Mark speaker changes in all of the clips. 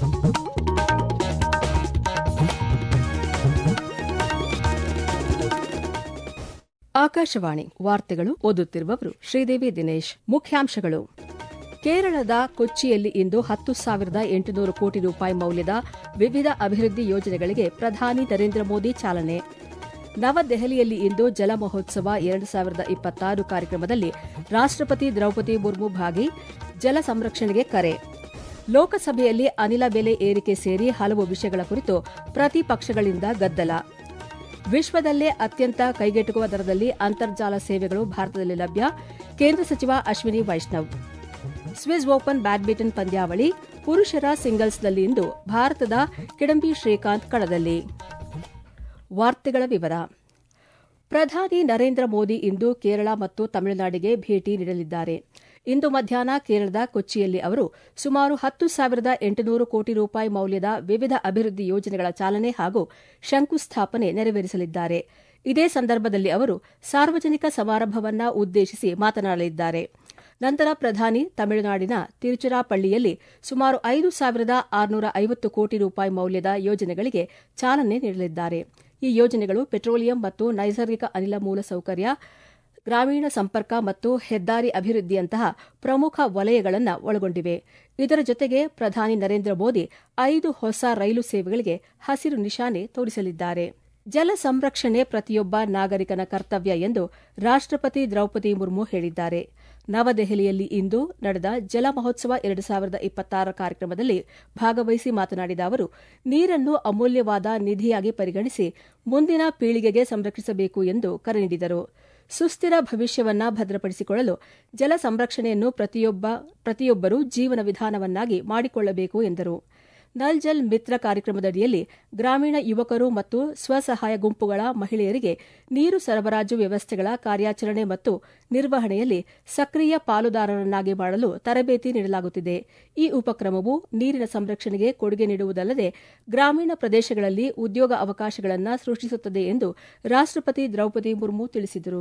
Speaker 1: ಆಕಾಶವಾಣಿ ವಾರ್ತೆಗಳು ಓದುತ್ತಿರುವವರು ಶ್ರೀದೇವಿ ದಿನೇಶ್ ಮುಖ್ಯಾಂಶಗಳು ಕೇರಳದ ಕೊಚ್ಚಿಯಲ್ಲಿ ಇಂದು ಹತ್ತು ಸಾವಿರದ ಎಂಟುನೂರು ಕೋಟಿ ರೂಪಾಯಿ ಮೌಲ್ಯದ ವಿವಿಧ ಅಭಿವೃದ್ಧಿ ಯೋಜನೆಗಳಿಗೆ ಪ್ರಧಾನಿ ನರೇಂದ್ರ ಮೋದಿ ಚಾಲನೆ ನವದೆಹಲಿಯಲ್ಲಿ ಇಂದು ಜಲ ಮಹೋತ್ಸವ ಎರಡು ಸಾವಿರದ ಇಪ್ಪತ್ತಾರು ಕಾರ್ಯಕ್ರಮದಲ್ಲಿ ರಾಷ್ಟಪತಿ ದ್ರೌಪದಿ ಮುರ್ಮು ಭಾಗಿ ಜಲ ಸಂರಕ್ಷಣೆಗೆ ಕರೆ ಲೋಕಸಭೆಯಲ್ಲಿ ಅನಿಲ ಬೆಲೆ ಏರಿಕೆ ಸೇರಿ ಹಲವು ವಿಷಯಗಳ ಕುರಿತು ಪ್ರತಿಪಕ್ಷಗಳಿಂದ ಗದ್ದಲ ವಿಶ್ವದಲ್ಲೇ ಅತ್ಯಂತ ಕೈಗೆಟುಕುವ ದರದಲ್ಲಿ ಅಂತರ್ಜಾಲ ಸೇವೆಗಳು ಭಾರತದಲ್ಲಿ ಲಭ್ಯ ಕೇಂದ್ರ ಸಚಿವ Ashwini Vaishnaw Swiss open badminton ಪಂದ್ಯಾವಳಿ ಪುರುಷರ ಸಿಂಗಲ್ಸ್ನಲ್ಲಿ ಇಂದು ಭಾರತದ ಕಿಡಂಬಿ ಶ್ರೀಕಾಂತ್ ಕಣದಲ್ಲಿ ವಾರ್ತೆಗಳ ವಿವರ ಪ್ರಧಾನಿ ನರೇಂದ್ರ ಮೋದಿ ಇಂದು ಕೇರಳ ಮತ್ತು ತಮಿಳುನಾಡಿಗೆ ಭೇಟಿ ನೀಡಲಿದ್ದಾರೆ ಇಂದು ಮಧ್ಯಾಹ್ನ ಕೇರಳದ ಕೊಚ್ಚಿಯಲ್ಲಿ ಅವರು ಸುಮಾರು ಹತ್ತು ಸಾವಿರದ ಎಂಟುನೂರು ಕೋಟಿ ರೂಪಾಯಿ ಮೌಲ್ಯದ ವಿವಿಧ ಅಭಿವೃದ್ಧಿ ಯೋಜನೆಗಳ ಚಾಲನೆ ಹಾಗೂ ಶಂಕುಸ್ಥಾಪನೆ ನೆರವೇರಿಸಲಿದ್ದಾರೆ ಇದೇ ಸಂದರ್ಭದಲ್ಲಿ ಅವರು ಸಾರ್ವಜನಿಕ ಸಮಾರಂಭವನ್ನ ಉದ್ದೇಶಿಸಿ ಮಾತನಾಡಲಿದ್ದಾರೆ ನಂತರ ಪ್ರಧಾನಿ ತಮಿಳುನಾಡಿನ ತಿರುಚಿರಾಪಳ್ಳಿಯಲ್ಲಿ ಸುಮಾರು ಐದು ಸಾವಿರದ ಆರುನೂರ ಐವತ್ತು ಕೋಟಿ ರೂಪಾಯಿ ಮೌಲ್ಯದ ಯೋಜನೆಗಳಿಗೆ ಚಾಲನೆ ನೀಡಲಿದ್ದಾರೆ ಈ ಯೋಜನೆಗಳು ಪೆಟ್ರೋಲಿಯಂ ಮತ್ತು ನೈಸರ್ಗಿಕ ಅನಿಲ ಮೂಲಸೌಕರ್ಯ ಗ್ರಾಮೀಣ ಸಂಪರ್ಕ ಮತ್ತು ಹೆದ್ದಾರಿ ಅಭಿವೃದ್ಧಿಯಂತಹ ಪ್ರಮುಖ ವಲಯಗಳನ್ನು ಒಳಗೊಂಡಿವೆ ಇದರ ಜೊತೆಗೆ ಪ್ರಧಾನಿ ನರೇಂದ್ರ ಮೋದಿ ಐದು ಹೊಸ ರೈಲು ಸೇವೆಗಳಿಗೆ ಹಸಿರು ನಿಶಾನೆ ತೋರಿಸಲಿದ್ದಾರೆ ಜಲ ಸಂರಕ್ಷಣೆ ಪ್ರತಿಯೊಬ್ಬ ನಾಗರಿಕನ ಕರ್ತವ್ಯ ಎಂದು ರಾಷ್ಟಪತಿ ದ್ರೌಪದಿ ಮುರ್ಮು ಹೇಳಿದ್ದಾರೆ ನವದೆಹಲಿಯಲ್ಲಿ ಇಂದು ನಡೆದ ಜಲ ಮಹೋತ್ಸವ ಎರಡು ಸಾವಿರದ ಇಪ್ಪತ್ತಾರ ಕಾರ್ಯಕ್ರಮದಲ್ಲಿ ಭಾಗವಹಿಸಿ ಮಾತನಾಡಿದ ಅವರು ನೀರನ್ನು ಅಮೂಲ್ಯವಾದ ನಿಧಿಯಾಗಿ ಪರಿಗಣಿಸಿ ಮುಂದಿನ ಪೀಳಿಗೆಗೆ ಸಂರಕ್ಷಿಸಬೇಕು ಎಂದು ಕರೆ ನೀಡಿದರು ಸುಸ್ಥಿರ ಭವಿಷ್ಯವನ್ನ ಭದ್ರಪಡಿಸಿಕೊಳ್ಳಲು ಜಲ ಸಂರಕ್ಷಣೆಯನ್ನು ಪ್ರತಿಯೊಬ್ಬ ಪ್ರತಿಯೊಬ್ಬರೂ ಜೀವನ ವಿಧಾನವನ್ನಾಗಿ ಮಾಡಿಕೊಳ್ಳಬೇಕು ಎಂದರು ನಲ್ ಜಲ್ ಮಿತ್ರ ಕಾರ್ಯಕ್ರಮದಡಿಯಲ್ಲಿ ಗ್ರಾಮೀಣ ಯುವಕರು ಮತ್ತು ಸ್ವಸಹಾಯ ಗುಂಪುಗಳ ಮಹಿಳೆಯರಿಗೆ ನೀರು ಸರಬರಾಜು ವ್ಯವಸ್ಥೆಗಳ ಕಾರ್ಯಾಚರಣೆ ಮತ್ತು ನಿರ್ವಹಣೆಯಲ್ಲಿ ಸಕ್ರಿಯ ಪಾಲುದಾರರನ್ನಾಗಿ ಮಾಡಲು ತರಬೇತಿ ನೀಡಲಾಗುತ್ತಿದೆ ಈ ಉಪಕ್ರಮವು ನೀರಿನ ಸಂರಕ್ಷಣೆಗೆ ಕೊಡುಗೆ ನೀಡುವುದಲ್ಲದೆ ಗ್ರಾಮೀಣ ಪ್ರದೇಶಗಳಲ್ಲಿ ಉದ್ಯೋಗ ಅವಕಾಶಗಳನ್ನು ಸೃಷ್ಟಿಸುತ್ತದೆ ಎಂದು ರಾಷ್ಟಪತಿ ದ್ರೌಪದಿ ಮುರ್ಮು ತಿಳಿಸಿದರು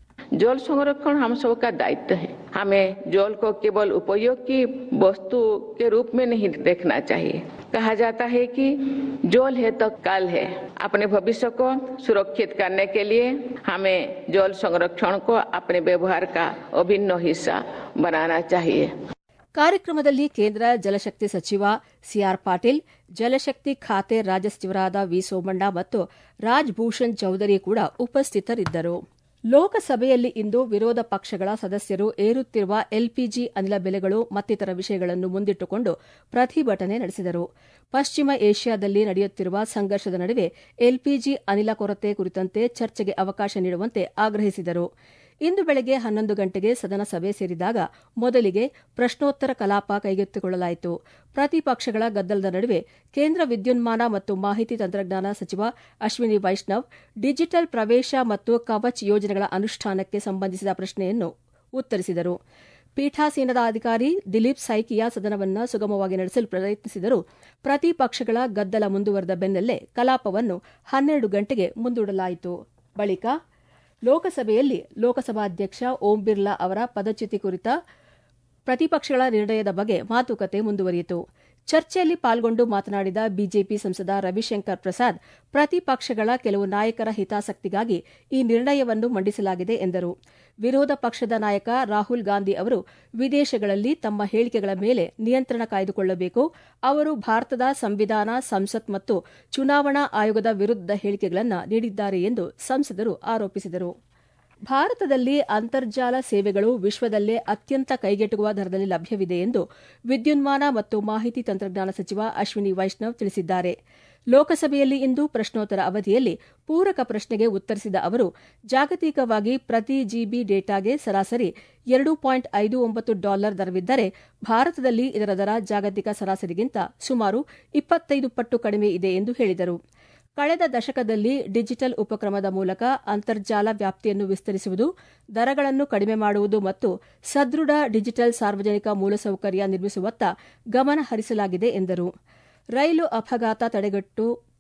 Speaker 2: जल संरक्षण हम सबका दायित्व है हमें जल को केवल उपयोग की वस्तु के रूप में नहीं देखना चाहिए कहा जाता है कि जल है तो कल है अपने भविष्य को सुरक्षित करने के लिए हमें जल संरक्षण को अपने व्यवहार का अभिन्न हिस्सा बनाना चाहिए
Speaker 1: ಕಾರ್ಯಕ್ರಮದಲ್ಲಿ ಕೇಂದ್ರ ಜಲಶಕ್ತಿ ಸಚಿವ ಸಿಆರ್ ಪಾಟೀಲ್ ಜಲಶಕ್ತಿ ಖಾತೆ ರಾಜ್ಯ ಸಚಿವರಾದ ವಿ ಸೋಮಣ್ಣ ಮತ್ತು ರಾಜ್ ಭೂಷಣ್ ಚೌಧರಿ ಕೂಡ ಉಪಸ್ಥಿತರಿದ್ದರು ಲೋಕಸಭೆಯಲ್ಲಿ ಇಂದು ವಿರೋಧ ಪಕ್ಷಗಳ ಸದಸ್ಯರು ಏರುತ್ತಿರುವ ಎಲ್ಪಿಜಿ ಅನಿಲ ಬೆಲೆಗಳು ಮತ್ತಿತರ ವಿಷಯಗಳನ್ನು ಮುಂದಿಟ್ಟುಕೊಂಡು ಪ್ರತಿಭಟನೆ ನಡೆಸಿದರು ಪಶ್ಚಿಮ ಏಷ್ಯಾದಲ್ಲಿ ನಡೆಯುತ್ತಿರುವ ಸಂಘರ್ಷದ ನಡುವೆ ಎಲ್ಪಿಜಿ ಅನಿಲ ಕೊರತೆ ಕುರಿತಂತೆ ಚರ್ಚೆಗೆ ಅವಕಾಶ ನೀಡುವಂತೆ ಆಗ್ರಹಿಸಿದರು ಇಂದು ಬೆಳಗ್ಗೆ ಹನ್ನೊಂದು ಗಂಟೆಗೆ ಸದನ ಸಭೆ ಸೇರಿದಾಗ ಮೊದಲಿಗೆ ಪ್ರಶ್ನೋತ್ತರ ಕಲಾಪ ಕೈಗೆತ್ತಿಕೊಳ್ಳಲಾಯಿತು ಪ್ರತಿಪಕ್ಷಗಳ ಗದ್ದಲದ ನಡುವೆ ಕೇಂದ್ರ ವಿದ್ಯುನ್ಮಾನ ಮತ್ತು ಮಾಹಿತಿ ತಂತ್ರಜ್ಞಾನ ಸಚಿವ ಅಶ್ವಿನಿ ವೈಷ್ಣವ್ ಡಿಜಿಟಲ್ ಪ್ರವೇಶ ಮತ್ತು ಕವಚ್ ಯೋಜನೆಗಳ ಅನುಷ್ಠಾನಕ್ಕೆ ಸಂಬಂಧಿಸಿದ ಪ್ರಶ್ನೆಯನ್ನು ಉತ್ತರಿಸಿದರು ಪೀಠಾಸೀನದ ಅಧಿಕಾರಿ ದಿಲೀಪ್ ಸೈಕಿಯಾ ಸದನವನ್ನು ಸುಗಮವಾಗಿ ನಡೆಸಲು ಪ್ರಯತ್ನಿಸಿದರೂ ಪ್ರತಿಪಕ್ಷಗಳ ಗದ್ದಲ ಮುಂದುವರೆದ ಬೆನ್ನಲ್ಲೇ ಕಲಾಪವನ್ನು ಹನ್ನೆರಡು ಗಂಟೆಗೆ ಮುಂದೂಡಲಾಯಿತು ಬಳಿಕ ಲೋಕಸಭೆಯಲ್ಲಿ ಲೋಕಸಭಾಧ್ಯಕ್ಷ ಓಂ ಬಿರ್ಲಾ ಅವರ ಪದಚ್ಯುತಿ ಕುರಿತ ಪ್ರತಿಪಕ್ಷಗಳ ನಿರ್ಣಯದ ಬಗ್ಗೆ ಮಾತುಕತೆ ಮುಂದುವರಿಯಿತು ಚರ್ಚೆಯಲ್ಲಿ ಪಾಲ್ಗೊಂಡು ಮಾತನಾಡಿದ ಬಿಜೆಪಿ ಸಂಸದ ರವಿಶಂಕರ್ ಪ್ರಸಾದ್ ಪ್ರತಿಪಕ್ಷಗಳ ಕೆಲವು ನಾಯಕರ ಹಿತಾಸಕ್ತಿಗಾಗಿ ಈ ನಿರ್ಣಯವನ್ನು ಮಂಡಿಸಲಾಗಿದೆ ಎಂದರು ವಿರೋಧ ಪಕ್ಷದ ನಾಯಕ ರಾಹುಲ್ ಗಾಂಧಿ ಅವರು ವಿದೇಶಗಳಲ್ಲಿ ತಮ್ಮ ಹೇಳಿಕೆಗಳ ಮೇಲೆ ನಿಯಂತ್ರಣ ಕಾಯ್ದುಕೊಳ್ಳಬೇಕು ಅವರು ಭಾರತದ ಸಂವಿಧಾನ ಸಂಸತ್ ಮತ್ತು ಚುನಾವಣಾ ಆಯೋಗದ ವಿರುದ್ಧ ಹೇಳಿಕೆಗಳನ್ನು ನೀಡಿದ್ದಾರೆ ಎಂದು ಸಂಸದರು ಆರೋಪಿಸಿದರು ಭಾರತದಲ್ಲಿ ಅಂತರ್ಜಾಲ ಸೇವೆಗಳು ವಿಶ್ವದಲ್ಲೇ ಅತ್ಯಂತ ಕೈಗೆಟುಕುವ ದರದಲ್ಲಿ ಲಭ್ಯವಿದೆ ಎಂದು ವಿದ್ಯುನ್ಮಾನ ಮತ್ತು ಮಾಹಿತಿ ತಂತ್ರಜ್ಞಾನ ಸಚಿವ ಅಶ್ವಿನಿ ವೈಷ್ಣವ್ ತಿಳಿಸಿದ್ದಾರೆ ಲೋಕಸಭೆಯಲ್ಲಿ ಇಂದು ಪ್ರಶ್ನೋತ್ತರ ಅವಧಿಯಲ್ಲಿ ಪೂರಕ ಪ್ರಶ್ನೆಗೆ ಉತ್ತರಿಸಿದ ಅವರು ಜಾಗತಿಕವಾಗಿ ಪ್ರತಿ ಜಿಬಿ ಡೇಟಾಗೆ ಸರಾಸರಿ ಎರಡು ಪಾಯಿಂಟ್ ಐದು ಒಂಬತ್ತು ಡಾಲರ್ ದರವಿದ್ದರೆ ಭಾರತದಲ್ಲಿ ಇದರ ದರ ಜಾಗತಿಕ ಸರಾಸರಿಗಿಂತ ಸುಮಾರು ಇಪ್ಪತ್ತೈದು ಪಟ್ಟು ಕಡಿಮೆ ಇದೆ ಎಂದು ಹೇಳಿದರು ಕಳೆದ ದಶಕದಲ್ಲಿ ಡಿಜಿಟಲ್ ಉಪಕ್ರಮದ ಮೂಲಕ ಅಂತರ್ಜಾಲ ವ್ಯಾಪ್ತಿಯನ್ನು ವಿಸ್ತರಿಸುವುದು ದರಗಳನ್ನು ಕಡಿಮೆ ಮಾಡುವುದು ಮತ್ತು ಸದೃಢ ಡಿಜಿಟಲ್ ಸಾರ್ವಜನಿಕ ಮೂಲಸೌಕರ್ಯ ನಿರ್ಮಿಸುವತ್ತ ಗಮನ ಹರಿಸಲಾಗಿದೆ ಎಂದರು ರೈಲು ಅಪಘಾತ ತಡೆಗಟ್ಟು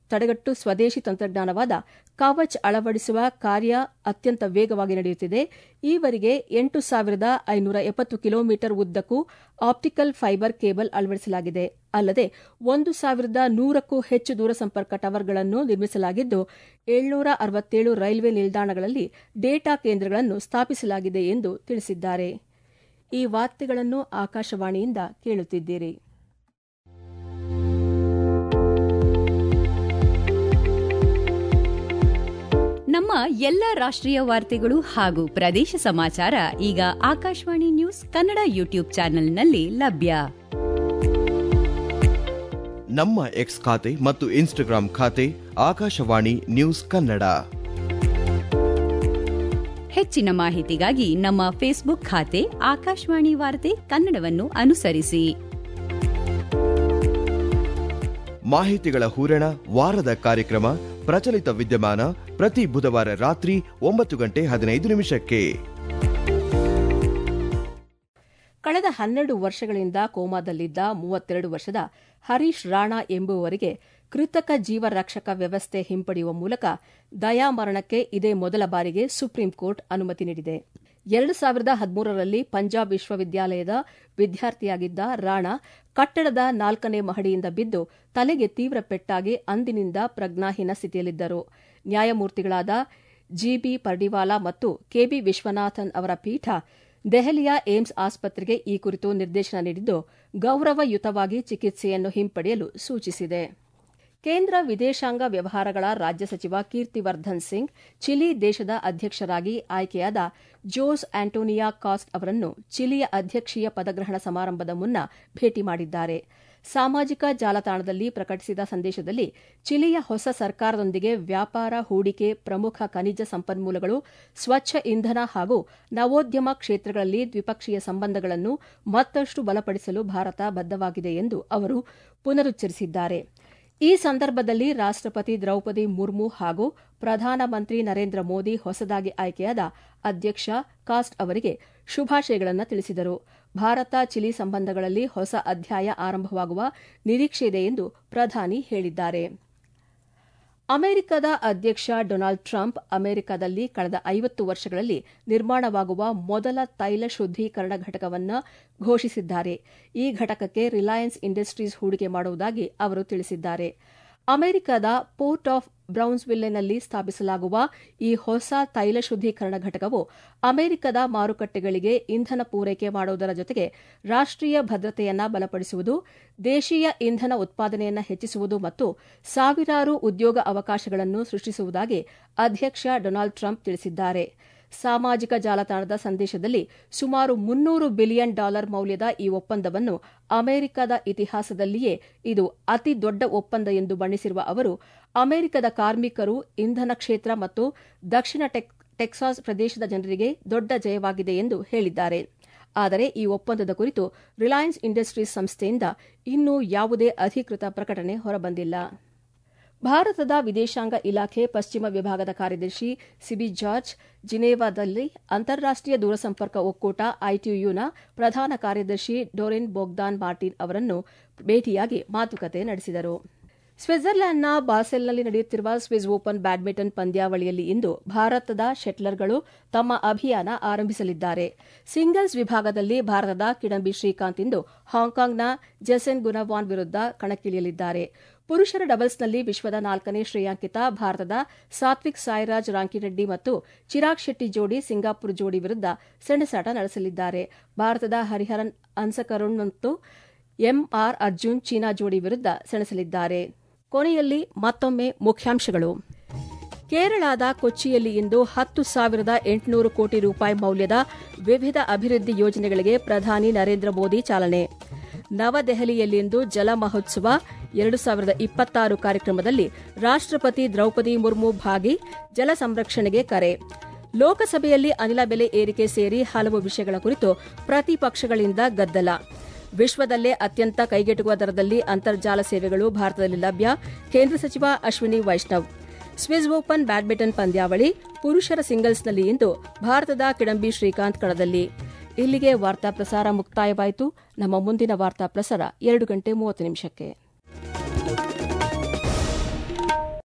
Speaker 1: ತಡೆಗಟ್ಟು ಸ್ವದೇಶಿ ತಂತ್ರಜ್ಞಾನವಾದ ಕವಚ್ ಅಳವಡಿಸುವ ಕಾರ್ಯ ಅತ್ಯಂತ ವೇಗವಾಗಿ ನಡೆಯುತ್ತಿದೆ ಈವರೆಗೆ ಎಂಟು ಸಾವಿರದ ಐನೂರ ಎಪ್ಪತ್ತು ಕಿಲೋಮೀಟರ್ ಉದ್ದಕ್ಕೂ ಆಪ್ಟಿಕಲ್ ಫೈಬರ್ ಕೇಬಲ್ ಅಳವಡಿಸಲಾಗಿದೆ ಅಲ್ಲದೆ ಒಂದು ಸಾವಿರದ ನೂರಕ್ಕೂ ಹೆಚ್ಚು ದೂರಸಂಪರ್ಕ ಟವರ್ಗಳನ್ನು ನಿರ್ಮಿಸಲಾಗಿದ್ದು ಏಳ್ನೂರ ಅರವತ್ತೇಳು ರೈಲ್ವೆ ನಿಲ್ದಾಣಗಳಲ್ಲಿ ಡೇಟಾ ಕೇಂದ್ರಗಳನ್ನು ಸ್ಥಾಪಿಸಲಾಗಿದೆ ಎಂದು ತಿಳಿಸಿದ್ದಾರೆ ಈ ವಾರ್ತೆಗಳನ್ನು ಆಕಾಶವಾಣಿಯಿಂದ ಕೇಳುತ್ತಿದ್ದೀರಿ
Speaker 3: ನಮ್ಮ ಎಲ್ಲ ರಾಷ್ಟ್ರೀಯ ವಾರ್ತೆಗಳು ಹಾಗೂ ಪ್ರದೇಶ ಸಮಾಚಾರ ಈಗ ಆಕಾಶವಾಣಿ ನ್ಯೂಸ್ ಕನ್ನಡ ಯೂಟ್ಯೂಬ್ ಚಾನೆಲ್ನಲ್ಲಿ ಲಭ್ಯ
Speaker 4: ನಮ್ಮ ಎಕ್ಸ್ ಖಾತೆ ಮತ್ತು ಇನ್ಸ್ಟಾಗ್ರಾಂ ಖಾತೆ ಆಕಾಶವಾಣಿ ನ್ಯೂಸ್ ಕನ್ನಡ
Speaker 3: ಹೆಚ್ಚಿನ ಮಾಹಿತಿಗಾಗಿ ನಮ್ಮ ಫೇಸ್ಬುಕ್ ಖಾತೆ ಆಕಾಶವಾಣಿ ವಾರ್ತೆ ಕನ್ನಡವನ್ನು ಅನುಸರಿಸಿ
Speaker 4: ಮಾಹಿತಿಗಳ ಹೂರಣ ವಾರದ ಕಾರ್ಯಕ್ರಮ ಪ್ರಚಲಿತ ವಿದ್ಯಮಾನ ಪ್ರತಿ ಬುಧವಾರ ರಾತ್ರಿ ಒಂಬತ್ತು ಗಂಟೆ ಹದಿನೈದು ನಿಮಿಷಕ್ಕೆ
Speaker 1: ಕಳೆದ ಹನ್ನೆರಡು ವರ್ಷಗಳಿಂದ ಕೋಮಾದಲ್ಲಿದ್ದ ಮೂವತ್ತೆರಡು ವರ್ಷದ ಹರೀಶ್ ರಾಣಾ ಎಂಬುವವರಿಗೆ ಕೃತಕ ಜೀವರಕ್ಷಕ ವ್ಯವಸ್ಥೆ ಹಿಂಪಡೆಯುವ ಮೂಲಕ ದಯಾಮರಣಕ್ಕೆ ಇದೇ ಮೊದಲ ಬಾರಿಗೆ ಸುಪ್ರೀಂ ಕೋರ್ಟ್ ಅನುಮತಿ ನೀಡಿದೆ ಎರಡು ಸಾವಿರದ ಹದಿಮೂರರಲ್ಲಿ ಪಂಜಾಬ್ ವಿಶ್ವವಿದ್ಯಾಲಯದ ವಿದ್ಯಾರ್ಥಿಯಾಗಿದ್ದ ರಾಣಾ ಕಟ್ಟಡದ ನಾಲ್ಕನೇ ಮಹಡಿಯಿಂದ ಬಿದ್ದು ತಲೆಗೆ ತೀವ್ರ ಪೆಟ್ಟಾಗಿ ಅಂದಿನಿಂದ ಪ್ರಜ್ಞಾಹೀನ ಸ್ಥಿತಿಯಲ್ಲಿದ್ದರು ನ್ಯಾಯಮೂರ್ತಿಗಳಾದ ಜಿಬಿ ಪರ್ಡಿವಾಲಾ ಮತ್ತು ಕೆಬಿ ವಿಶ್ವನಾಥನ್ ಅವರ ಪೀಠ ದೆಹಲಿಯ ಏಮ್ಸ್ ಆಸ್ಪತ್ರೆಗೆ ಈ ಕುರಿತು ನಿರ್ದೇಶನ ನೀಡಿದ್ದು ಗೌರವಯುತವಾಗಿ ಚಿಕಿತ್ಸೆಯನ್ನು ಹಿಂಪಡೆಯಲು ಸೂಚಿಸಿದೆ ಕೇಂದ್ರ ವಿದೇಶಾಂಗ ವ್ಯವಹಾರಗಳ ರಾಜ್ಯ ಸಚಿವ ಕೀರ್ತಿವರ್ಧನ್ ಸಿಂಗ್ ಚಿಲಿ ದೇಶದ ಅಧ್ಯಕ್ಷರಾಗಿ ಆಯ್ಕೆಯಾದ ಜೋಸ್ ಆಂಟೋನಿಯಾ ಕಾಸ್ಟ್ ಅವರನ್ನು ಚಿಲಿಯ ಅಧ್ಯಕ್ಷೀಯ ಪದಗ್ರಹಣ ಸಮಾರಂಭದ ಮುನ್ನ ಭೇಟಿ ಮಾಡಿದ್ದಾರೆ ಸಾಮಾಜಿಕ ಜಾಲತಾಣದಲ್ಲಿ ಪ್ರಕಟಿಸಿದ ಸಂದೇಶದಲ್ಲಿ ಚಿಲಿಯ ಹೊಸ ಸರ್ಕಾರದೊಂದಿಗೆ ವ್ಯಾಪಾರ ಹೂಡಿಕೆ ಪ್ರಮುಖ ಖನಿಜ ಸಂಪನ್ಮೂಲಗಳು ಸ್ವಚ್ಛ ಇಂಧನ ಹಾಗೂ ನವೋದ್ಯಮ ಕ್ಷೇತ್ರಗಳಲ್ಲಿ ದ್ವಿಪಕ್ಷೀಯ ಸಂಬಂಧಗಳನ್ನು ಮತ್ತಷ್ಟು ಬಲಪಡಿಸಲು ಭಾರತ ಬದ್ದವಾಗಿದೆ ಎಂದು ಅವರು ಪುನರುಚ್ಚರಿಸಿದ್ದಾರೆ ಈ ಸಂದರ್ಭದಲ್ಲಿ ರಾಷ್ಟಪತಿ ದ್ರೌಪದಿ ಮುರ್ಮು ಹಾಗೂ ಪ್ರಧಾನಮಂತ್ರಿ ನರೇಂದ್ರ ಮೋದಿ ಹೊಸದಾಗಿ ಆಯ್ಕೆಯಾದ ಅಧ್ಯಕ್ಷ ಕಾಸ್ಟ್ ಅವರಿಗೆ ಶುಭಾಶಯಗಳನ್ನು ತಿಳಿಸಿದರು ಭಾರತ ಚಿಲಿ ಸಂಬಂಧಗಳಲ್ಲಿ ಹೊಸ ಅಧ್ಯಾಯ ಆರಂಭವಾಗುವ ನಿರೀಕ್ಷೆಯಿದೆ ಎಂದು ಪ್ರಧಾನಿ ಹೇಳಿದ್ದಾರೆ ಅಮೆರಿಕದ ಅಧ್ಯಕ್ಷ ಡೊನಾಲ್ಡ್ ಟ್ರಂಪ್ ಅಮೆರಿಕದಲ್ಲಿ ಕಳೆದ ಐವತ್ತು ವರ್ಷಗಳಲ್ಲಿ ನಿರ್ಮಾಣವಾಗುವ ಮೊದಲ ತೈಲ ಶುದ್ದೀಕರಣ ಘಟಕವನ್ನು ಘೋಷಿಸಿದ್ದಾರೆ ಈ ಘಟಕಕ್ಕೆ ರಿಲಯನ್ಸ್ ಇಂಡಸ್ಟ್ರೀಸ್ ಹೂಡಿಕೆ ಮಾಡುವುದಾಗಿ ಅವರು ತಿಳಿಸಿದ್ದಾರೆ ಅಮೆರಿಕದ ಪೋರ್ಟ್ ಆಫ್ ಬ್ರೌನ್ಸ್ವಿಲ್ಲೆನಲ್ಲಿ ಸ್ಥಾಪಿಸಲಾಗುವ ಈ ಹೊಸ ತೈಲ ಶುದ್ದೀಕರಣ ಘಟಕವು ಅಮೆರಿಕದ ಮಾರುಕಟ್ಟೆಗಳಿಗೆ ಇಂಧನ ಪೂರೈಕೆ ಮಾಡುವುದರ ಜೊತೆಗೆ ರಾಷ್ಟೀಯ ಭದ್ರತೆಯನ್ನ ಬಲಪಡಿಸುವುದು ದೇಶೀಯ ಇಂಧನ ಉತ್ಪಾದನೆಯನ್ನು ಹೆಚ್ಚಿಸುವುದು ಮತ್ತು ಸಾವಿರಾರು ಉದ್ಯೋಗ ಅವಕಾಶಗಳನ್ನು ಸೃಷ್ಟಿಸುವುದಾಗಿ ಅಧ್ಯಕ್ಷ ಡೊನಾಲ್ಡ್ ಟ್ರಂಪ್ ತಿಳಿಸಿದ್ದಾರೆ ಸಾಮಾಜಿಕ ಜಾಲತಾಣದ ಸಂದೇಶದಲ್ಲಿ ಸುಮಾರು ಮುನ್ನೂರು ಬಿಲಿಯನ್ ಡಾಲರ್ ಮೌಲ್ಯದ ಈ ಒಪ್ಪಂದವನ್ನು ಅಮೆರಿಕದ ಇತಿಹಾಸದಲ್ಲಿಯೇ ಇದು ಅತಿ ದೊಡ್ಡ ಒಪ್ಪಂದ ಎಂದು ಬಣ್ಣಿಸಿರುವ ಅವರು ಅಮೆರಿಕದ ಕಾರ್ಮಿಕರು ಇಂಧನ ಕ್ಷೇತ್ರ ಮತ್ತು ದಕ್ಷಿಣ ಟೆಕ್ಸಾಸ್ ಪ್ರದೇಶದ ಜನರಿಗೆ ದೊಡ್ಡ ಜಯವಾಗಿದೆ ಎಂದು ಹೇಳಿದ್ದಾರೆ ಆದರೆ ಈ ಒಪ್ಪಂದದ ಕುರಿತು ರಿಲಯನ್ಸ್ ಇಂಡಸ್ಟ್ರೀಸ್ ಸಂಸ್ಥೆಯಿಂದ ಇನ್ನೂ ಯಾವುದೇ ಅಧಿಕೃತ ಪ್ರಕಟಣೆ ಹೊರಬಂದಿಲ್ಲ ಭಾರತದ ವಿದೇಶಾಂಗ ಇಲಾಖೆ ಪಶ್ಚಿಮ ವಿಭಾಗದ ಕಾರ್ಯದರ್ಶಿ ಸಿಬಿ ಜಾರ್ಜ್ ಜಿನೇವಾದಲ್ಲಿ ಅಂತಾರಾಷ್ಟೀಯ ದೂರಸಂಪರ್ಕ ಒಕ್ಕೂಟ ಐಟಿಯುನ ಪ್ರಧಾನ ಕಾರ್ಯದರ್ಶಿ ಡೊರೆನ್ ಬೋಗ್ದಾನ್ ಮಾರ್ಟಿನ್ ಅವರನ್ನು ಭೇಟಿಯಾಗಿ ಮಾತುಕತೆ ನಡೆಸಿದರು ಸ್ವಿಟ್ಜರ್ಲ್ಯಾಂಡ್ನ ಬಾಸೆಲ್ನಲ್ಲಿ ನಡೆಯುತ್ತಿರುವ ಸ್ವಿಸ್ ಓಪನ್ ಬ್ಯಾಡ್ಮಿಂಟನ್ ಪಂದ್ಯಾವಳಿಯಲ್ಲಿ ಇಂದು ಭಾರತದ ಶೆಟ್ಲರ್ಗಳು ತಮ್ಮ ಅಭಿಯಾನ ಆರಂಭಿಸಲಿದ್ದಾರೆ ಸಿಂಗಲ್ಸ್ ವಿಭಾಗದಲ್ಲಿ ಭಾರತದ ಕಿಡಂಬಿ ಶ್ರೀಕಾಂತ್ ಇಂದು ಹಾಂಕಾಂಗ್ನ ಜೆಸೆನ್ ಗುನವಾನ್ ವಿರುದ್ಧ ಕಣಕ್ಕಿಳಿಯಲಿದ್ದಾರೆ ಪುರುಷರ ಡಬಲ್ಸ್ನಲ್ಲಿ ವಿಶ್ವದ ನಾಲ್ಕನೇ ಶ್ರೇಯಾಂಕಿತ ಭಾರತದ ಸಾತ್ವಿಕ್ ಸಾಯಿರಾಜ್ ರಾಂಕಿರೆಡ್ಡಿ ಮತ್ತು ಚಿರಾಗ್ ಶೆಟ್ಟಿ ಜೋಡಿ ಸಿಂಗಾಪುರ್ ಜೋಡಿ ವಿರುದ್ಧ ಸೆಣಸಾಟ ನಡೆಸಲಿದ್ದಾರೆ ಭಾರತದ ಹರಿಹರನ್ ಅನ್ಸಕರುಣ್ ಮತ್ತು ಎಂಆರ್ ಅರ್ಜುನ್ ಚೀನಾ ಜೋಡಿ ವಿರುದ್ಧ ಸೆಣಸಲಿದ್ದಾರೆ ಕೊನೆಯಲ್ಲಿ ಮತ್ತೊಮ್ಮೆ ಮುಖ್ಯಾಂಶಗಳು ಕೇರಳದ ಕೊಚ್ಚಿಯಲ್ಲಿ ಇಂದು ಹತ್ತು ಸಾವಿರದ ಎಂಟುನೂರು ಕೋಟಿ ರೂಪಾಯಿ ಮೌಲ್ಯದ ವಿವಿಧ ಅಭಿವೃದ್ಧಿ ಯೋಜನೆಗಳಿಗೆ ಪ್ರಧಾನಿ ನರೇಂದ್ರ ಮೋದಿ ಚಾಲನೆ ನವದೆಹಲಿಯಲ್ಲಿಂದು ಜಲ ಮಹೋತ್ಸವ ಎರಡು ಸಾವಿರದ ಇಪ್ಪತ್ತಾರು ಕಾರ್ಯಕ್ರಮದಲ್ಲಿ ರಾಷ್ಟಪತಿ ದ್ರೌಪದಿ ಮುರ್ಮು ಭಾಗಿ ಜಲ ಸಂರಕ್ಷಣೆಗೆ ಕರೆ ಲೋಕಸಭೆಯಲ್ಲಿ ಅನಿಲ ಬೆಲೆ ಏರಿಕೆ ಸೇರಿ ಹಲವು ವಿಷಯಗಳ ಕುರಿತು ಪ್ರತಿಪಕ್ಷಗಳಿಂದ ಗದ್ದಲ ವಿಶ್ವದಲ್ಲೇ ಅತ್ಯಂತ ಕೈಗೆಟುಕುವ ದರದಲ್ಲಿ ಅಂತರ್ಜಾಲ ಸೇವೆಗಳು ಭಾರತದಲ್ಲಿ ಲಭ್ಯ ಕೇಂದ್ರ ಸಚಿವ Ashwini Vaishnaw Swiss open badminton ಪಂದ್ಯಾವಳಿ ಪುರುಷರ ಸಿಂಗಲ್ಸ್ನಲ್ಲಿ ಇಂದು ಭಾರತದ ಕಿಡಂಬಿ ಶ್ರೀಕಾಂತ್ ಕಣದಲ್ಲಿ ಇಲ್ಲಿಗೆ ವಾರ್ತಾ ಪ್ರಸಾರ ಮುಕ್ತಾಯವಾಯಿತು ನಮ್ಮ ಮುಂದಿನ ವಾರ್ತಾ ಪ್ರಸಾರ ಎರಡು ಗಂಟೆ ಮೂವತ್ತು ನಿಮಿಷಕ್ಕೆ